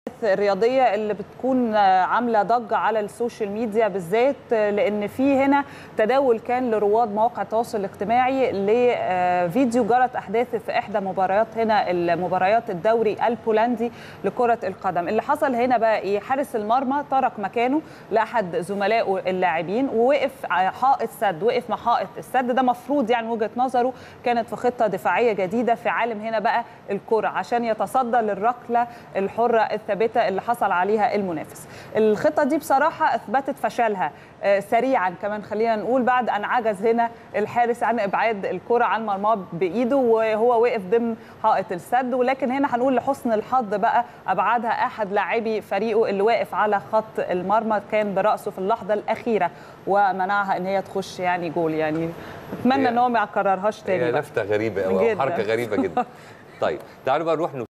الرياضيه اللي بتكون عامله ضجه على السوشيال ميديا بالذات لان في هنا تداول كان لرواد مواقع التواصل الاجتماعي لفيديو جرت احداثه في احدى مباريات هنا المباريات الدوري البولندي لكره القدم اللي حصل هنا بقى ايه حارس المرمى ترك مكانه لاحد زملائه اللاعبين ووقف حائط سد وقف مع حائط السد ده مفروض يعني وجهه نظره كانت في خطه دفاعيه جديده في عالم هنا بقى الكره عشان يتصدى للركله الحره الثابته اللي حصل عليها المنافس الخطه دي بصراحه اثبتت فشلها سريعا كمان خلينا نقول بعد ان عجز هنا الحارس عن ابعاد الكره عن مرماه بايده وهو واقف ضمن حائط السد ولكن هنا هنقول لحسن الحظ بقى ابعدها احد لاعبي فريقه اللي واقف على خط المرمى كان براسه في اللحظه الاخيره ومنعها ان هي تخش يعني جول يعني اتمنى ان هو ما يكررهاش تاني هي لفته غريبه قوي حركه غريبه جدا طيب تعالوا بقى نروح